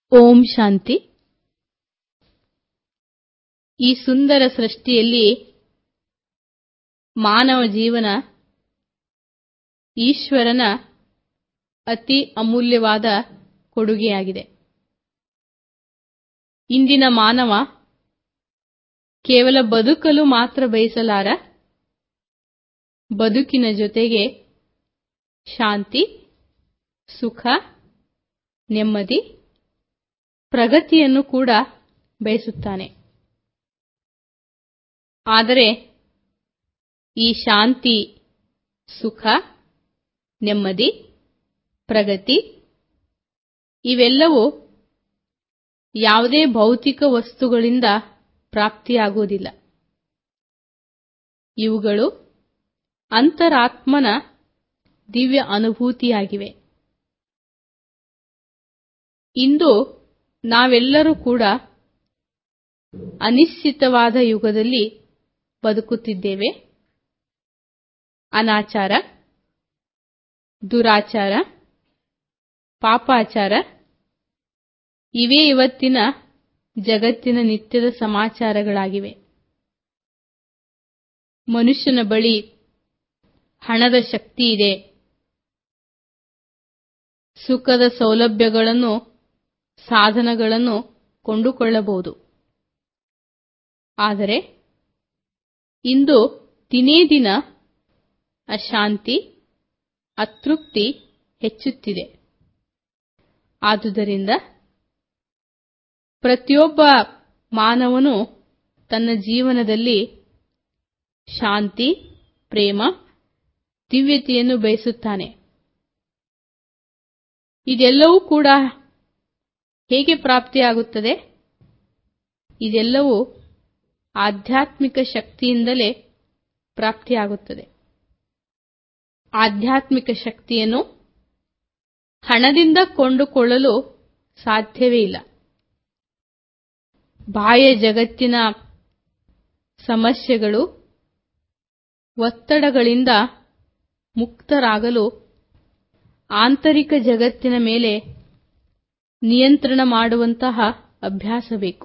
ಓಂ ಶಾಂತಿ ಈ ಸುಂದರ ಸೃಷ್ಟಿಯಲ್ಲಿ ಮಾನವ ಜೀವನ ಈಶ್ವರನ ಅತಿ ಅಮೂಲ್ಯವಾದ ಕೊಡುಗೆಯಾಗಿದೆ ಇಂದಿನ ಮಾನವ ಕೇವಲ ಬದುಕಲು ಮಾತ್ರ ಬಯಸಲಾರ ಬದುಕಿನ ಜೊತೆಗೆ ಶಾಂತಿ ಸುಖ ನೆಮ್ಮದಿ ಪ್ರಗತಿಯನ್ನು ಕೂಡ ಬಯಸುತ್ತಾನೆ ಆದರೆ ಈ ಶಾಂತಿ ಸುಖ ನೆಮ್ಮದಿ ಪ್ರಗತಿ ಇವೆಲ್ಲವೂ ಯಾವುದೇ ಭೌತಿಕ ವಸ್ತುಗಳಿಂದ ಪ್ರಾಪ್ತಿಯಾಗುವುದಿಲ್ಲ ಇವುಗಳು ಅಂತರಾತ್ಮನ ದಿವ್ಯ ಅನುಭೂತಿಯಾಗಿವೆ ಇಂದು ನಾವೆಲ್ಲರೂ ಕೂಡ ಅನಿಶ್ಚಿತವಾದ ಯುಗದಲ್ಲಿ ಬದುಕುತ್ತಿದ್ದೇವೆ ಅನಾಚಾರ ದುರಾಚಾರ ಪಾಪಾಚಾರ ಇವೇ ಇವತ್ತಿನ ಜಗತ್ತಿನ ನಿತ್ಯದ ಸಮಾಚಾರಗಳಾಗಿವೆ ಮನುಷ್ಯನ ಬಳಿ ಹಣದ ಶಕ್ತಿ ಇದೆ ಸುಖದ ಸೌಲಭ್ಯಗಳನ್ನು ಸಾಧನಗಳನ್ನು ಕೊಂಡುಕೊಳ್ಳಬಹುದು ಆದರೆ ಇಂದು ದಿನೇ ದಿನ ಅಶಾಂತಿ ಅತೃಪ್ತಿ ಹೆಚ್ಚುತ್ತಿದೆ ಆದುದರಿಂದ ಪ್ರತಿಯೊಬ್ಬ ಮಾನವನು ತನ್ನ ಜೀವನದಲ್ಲಿ ಶಾಂತಿ ಪ್ರೇಮ ದಿವ್ಯತೆಯನ್ನು ಬಯಸುತ್ತಾನೆ ಇದೆಲ್ಲವೂ ಕೂಡ ಹೇಗೆ ಪ್ರಾಪ್ತಿಯಾಗುತ್ತದೆ ಇದೆಲ್ಲವೂ ಆಧ್ಯಾತ್ಮಿಕ ಶಕ್ತಿಯಿಂದಲೇ ಪ್ರಾಪ್ತಿಯಾಗುತ್ತದೆ ಆಧ್ಯಾತ್ಮಿಕ ಶಕ್ತಿಯನ್ನು ಹಣದಿಂದ ಕೊಂಡುಕೊಳ್ಳಲು ಸಾಧ್ಯವೇ ಇಲ್ಲ ಬಾಹ್ಯ ಜಗತ್ತಿನ ಸಮಸ್ಯೆಗಳು ಒತ್ತಡಗಳಿಂದ ಮುಕ್ತರಾಗಲು ಆಂತರಿಕ ಜಗತ್ತಿನ ಮೇಲೆ ನಿಯಂತ್ರಣ ಮಾಡುವಂತಹ ಅಭ್ಯಾಸ ಬೇಕು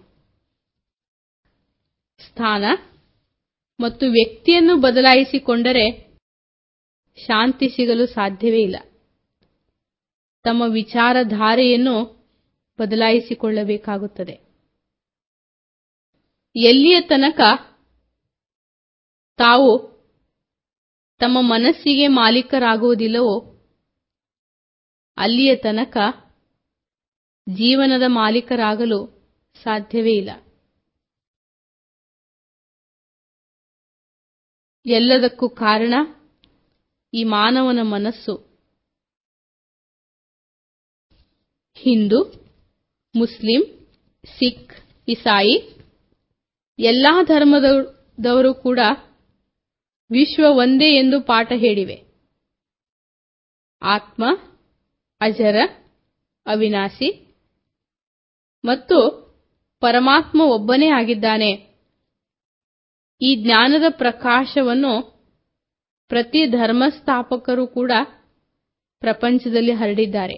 ಸ್ಥಾನ ಮತ್ತು ವ್ಯಕ್ತಿಯನ್ನು ಬದಲಾಯಿಸಿಕೊಂಡರೆ ಶಾಂತಿ ಸಿಗಲು ಸಾಧ್ಯವೇ ಇಲ್ಲ ತಮ್ಮ ವಿಚಾರಧಾರೆಯನ್ನು ಬದಲಾಯಿಸಿಕೊಳ್ಳಬೇಕಾಗುತ್ತದೆ ಎಲ್ಲಿಯ ತನಕ ತಾವು ತಮ್ಮ ಮನಸ್ಸಿಗೆ ಮಾಲೀಕರಾಗುವುದಿಲ್ಲವೋ ಅಲ್ಲಿಯ ತನಕ ಜೀವನದ ಮಾಲೀಕರಾಗಲು ಸಾಧ್ಯವೇ ಇಲ್ಲ ಎಲ್ಲದಕ್ಕೂ ಕಾರಣ ಈ ಮಾನವನ ಮನಸ್ಸು ಹಿಂದೂ ಮುಸ್ಲಿಂ ಸಿಖ್ ಇಸಾಯಿ ಎಲ್ಲಾ ಧರ್ಮದವರು ಕೂಡ ವಿಶ್ವ ಒಂದೇ ಎಂದು ಪಾಠ ಹೇಳಿವೆ ಆತ್ಮ ಅಜರ ಅವಿನಾಶಿ ಮತ್ತು ಪರಮಾತ್ಮ ಒಬ್ಬನೇ ಆಗಿದ್ದಾನೆ ಈ ಜ್ಞಾನದ ಪ್ರಕಾಶವನ್ನು ಪ್ರತಿ ಧರ್ಮಸ್ಥಾಪಕರು ಕೂಡ ಪ್ರಪಂಚದಲ್ಲಿ ಹರಡಿದ್ದಾರೆ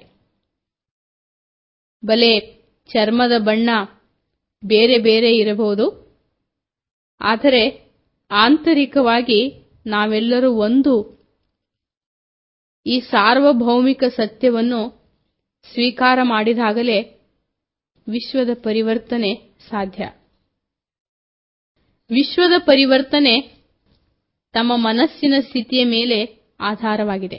ಬಲೆ ಚರ್ಮದ ಬಣ್ಣ ಬೇರೆ ಬೇರೆ ಇರಬಹುದು ಆದರೆ ಆಂತರಿಕವಾಗಿ ನಾವೆಲ್ಲರೂ ಒಂದು ಈ ಸಾರ್ವಭೌಮಿಕ ಸತ್ಯವನ್ನು ಸ್ವೀಕಾರ ಮಾಡಿದಾಗಲೇ ವಿಶ್ವದ ಪರಿವರ್ತನೆ ಸಾಧ್ಯ ವಿಶ್ವದ ಪರಿವರ್ತನೆ ತಮ್ಮ ಮನಸ್ಸಿನ ಸ್ಥಿತಿಯ ಮೇಲೆ ಆಧಾರವಾಗಿದೆ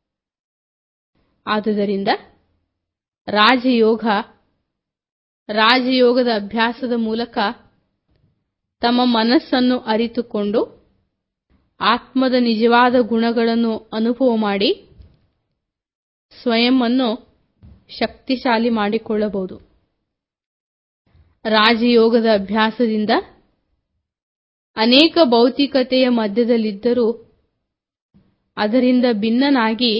ಆದುದರಿಂದ ರಾಜಯೋಗ ರಾಜಯೋಗದ ಅಭ್ಯಾಸದ ಮೂಲಕ ತಮ್ಮ ಮನಸ್ಸನ್ನು ಅರಿತುಕೊಂಡು ಆತ್ಮದ ನಿಜವಾದ ಗುಣಗಳನ್ನು ಅನುಭವ ಮಾಡಿ ಸ್ವಯಂ ಅನ್ನು ಶಕ್ತಿಶಾಲಿ ಮಾಡಿಕೊಳ್ಳಬಹುದು ರಾಜಯೋಗದ ಅಭ್ಯಾಸದಿಂದ ಅನೇಕ ಭೌತಿಕತೆಯ ಮಧ್ಯದಲ್ಲಿದ್ದರೂ ಅದರಿಂದ ಭಿನ್ನನಾಗಿ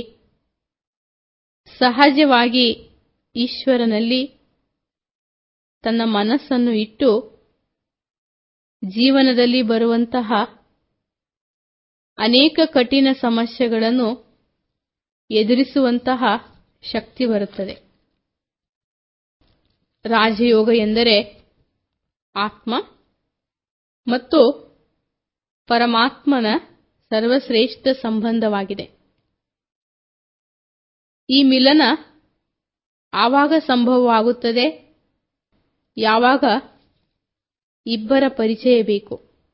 ಸಹಜವಾಗಿ ಈಶ್ವರನಲ್ಲಿ ತನ್ನ ಮನಸ್ಸನ್ನು ಇಟ್ಟು ಜೀವನದಲ್ಲಿ ಬರುವಂತಹ ಅನೇಕ ಕಠಿಣ ಸಮಸ್ಯೆಗಳನ್ನು ಎದುರಿಸುವಂತಹ ಶಕ್ತಿ ಬರುತ್ತದೆ ರಾಜಯೋಗ ಎಂದರೆ ಆತ್ಮ ಮತ್ತು ಪರಮಾತ್ಮನ ಸರ್ವಶ್ರೇಷ್ಠ ಸಂಬಂಧವಾಗಿದೆ ಈ ಮಿಲನ ಆವಾಗ ಸಂಭವವಾಗುತ್ತದೆ ಯಾವಾಗ ಇಬ್ಬರ ಪರಿಚಯ ಬೇಕು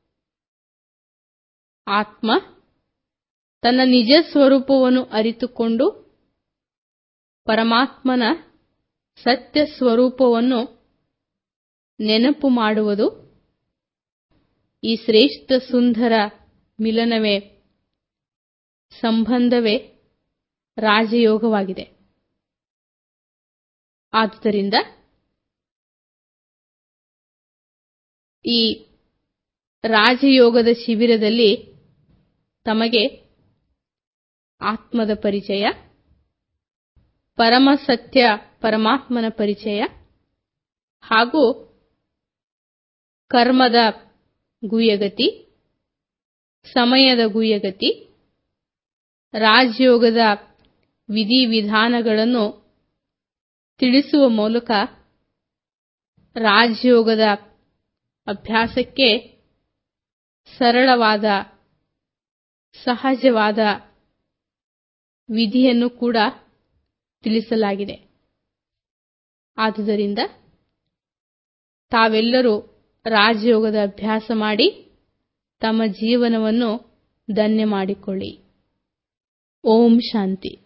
ಆತ್ಮ ತನ್ನ ನಿಜ ಸ್ವರೂಪವನ್ನು ಅರಿತುಕೊಂಡು ಪರಮಾತ್ಮನ ಸತ್ಯ ಸ್ವರೂಪವನ್ನು ನೆನಪು ಮಾಡುವುದು ಈ ಶ್ರೇಷ್ಠ ಸುಂದರ ಮಿಲನವೇ ಸಂಬಂಧವೇ ರಾಜಯೋಗವಾಗಿದೆ ಆದುದರಿಂದ ಈ ರಾಜಯೋಗದ ಶಿಬಿರದಲ್ಲಿ ತಮಗೆ ಆತ್ಮದ ಪರಿಚಯ ಪರಮ ಸತ್ಯ ಪರಮಾತ್ಮನ ಪರಿಚಯ ಹಾಗೂ ಕರ್ಮದ ಗುಹ್ಯಗತಿ ಸಮಯದ ಗುಹ್ಯಗತಿ ರಾಜಯೋಗದ ವಿಧಿವಿಧಾನಗಳನ್ನು ತಿಳಿಸುವ ಮೂಲಕ ರಾಜಯೋಗದ ಅಭ್ಯಾಸಕ್ಕೆ ಸರಳವಾದ ಸಹಜವಾದ ವಿಧಿಯನ್ನು ಕೂಡ ತಿಳಿಸಲಾಗಿದೆ ಆದುದರಿಂದ ತಾವೆಲ್ಲರೂ ರಾಜಯೋಗದ ಅಭ್ಯಾಸ ಮಾಡಿ ತಮ್ಮ ಜೀವನವನ್ನು ಧನ್ಯ ಮಾಡಿಕೊಳ್ಳಿ ಓಂ ಶಾಂತಿ